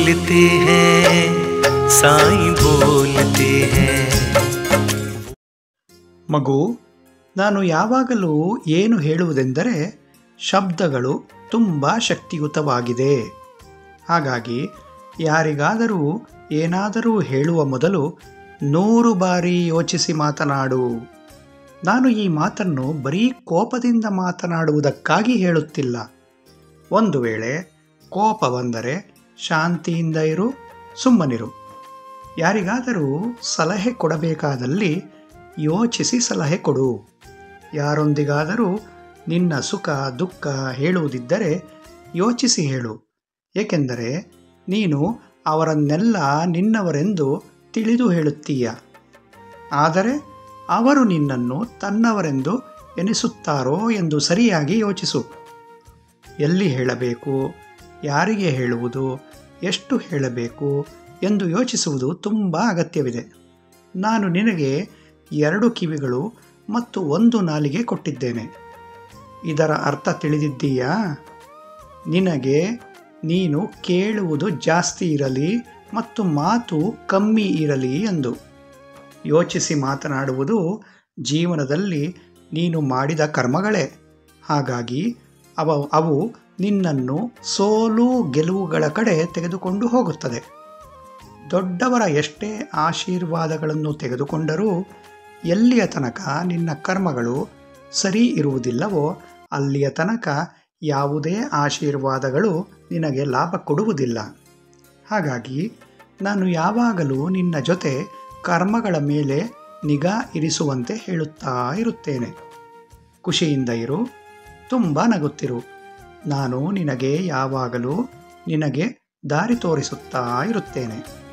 बोलते हैं साईं बोलते हैं ಮಗು ನಾನು ಯಾವಾಗಲೂ ಏನು ಹೇಳುವುದೆಂದರೆ ಶಬ್ದಗಳು ತುಂಬ ಶಕ್ತಿಯುತವಾಗಿದೆ ಹಾಗಾಗಿ ಯಾರಿಗಾದರೂ ಏನಾದರೂ ಹೇಳುವ ಮೊದಲು ನೂರು ಬಾರಿ ಯೋಚಿಸಿ ಮಾತನಾಡು ನಾನು ಈ ಮಾತನ್ನು ಬರೀ ಕೋಪದಿಂದ ಮಾತನಾಡುವುದಕ್ಕಾಗಿ ಹೇಳುತ್ತಿಲ್ಲ ಒಂದು ವೇಳೆ ಕೋಪ ಬಂದರೆ ಶಾಂತಿಯಿಂದ ಇರು ಸುಮ್ಮನಿರು ಯಾರಿಗಾದರೂ ಸಲಹೆ ಕೊಡಬೇಕಾದಲ್ಲಿ ಯೋಚಿಸಿ ಸಲಹೆ ಕೊಡು ಯಾರೊಂದಿಗಾದರೂ ನಿನ್ನ ಸುಖ ದುಃಖ ಹೇಳುವುದಿದ್ದರೆ ಯೋಚಿಸಿ ಹೇಳು ಏಕೆಂದರೆ ನೀನು ಅವರನ್ನೆಲ್ಲ ನಿನ್ನವರೆಂದು ತಿಳಿದು ಹೇಳುತ್ತೀಯ ಆದರೆ ಅವರು ನಿನ್ನನ್ನು ತನ್ನವರೆಂದು ಎನಿಸುತ್ತಾರೋ ಎಂದು ಸರಿಯಾಗಿ ಯೋಚಿಸು ಎಲ್ಲಿ ಹೇಳಬೇಕು ಯಾರಿಗೆ ಹೇಳುವುದು ಎಷ್ಟು ಹೇಳಬೇಕು ಎಂದು ಯೋಚಿಸುವುದು ತುಂಬ ಅಗತ್ಯವಿದೆ ನಾನು ನಿನಗೆ ಎರಡು ಕಿವಿಗಳು ಮತ್ತು ಒಂದು ನಾಲಿಗೆ ಕೊಟ್ಟಿದ್ದೇನೆ ಇದರ ಅರ್ಥ ತಿಳಿದಿದ್ದೀಯಾ ನಿನಗೆ ನೀನು ಕೇಳುವುದು ಜಾಸ್ತಿ ಇರಲಿ ಮತ್ತು ಮಾತು ಕಮ್ಮಿ ಇರಲಿ ಎಂದು ಯೋಚಿಸಿ ಮಾತನಾಡುವುದು ಜೀವನದಲ್ಲಿ ನೀನು ಮಾಡಿದ ಕರ್ಮಗಳೇ ಹಾಗಾಗಿ ಅವ ಅವು ನಿನ್ನನ್ನು ಸೋಲು ಗೆಲುವುಗಳ ಕಡೆ ತೆಗೆದುಕೊಂಡು ಹೋಗುತ್ತದೆ ದೊಡ್ಡವರ ಎಷ್ಟೇ ಆಶೀರ್ವಾದಗಳನ್ನು ತೆಗೆದುಕೊಂಡರೂ ಎಲ್ಲಿಯ ತನಕ ನಿನ್ನ ಕರ್ಮಗಳು ಸರಿ ಇರುವುದಿಲ್ಲವೋ ಅಲ್ಲಿಯ ತನಕ ಯಾವುದೇ ಆಶೀರ್ವಾದಗಳು ನಿನಗೆ ಲಾಭ ಕೊಡುವುದಿಲ್ಲ ಹಾಗಾಗಿ ನಾನು ಯಾವಾಗಲೂ ನಿನ್ನ ಜೊತೆ ಕರ್ಮಗಳ ಮೇಲೆ ನಿಗಾ ಇರಿಸುವಂತೆ ಹೇಳುತ್ತಾ ಇರುತ್ತೇನೆ ಖುಷಿಯಿಂದ ಇರು ತುಂಬ ನಗುತ್ತಿರು ನಾನು ನಿನಗೆ ಯಾವಾಗಲೂ ನಿನಗೆ ದಾರಿ ತೋರಿಸುತ್ತಾ ಇರುತ್ತೇನೆ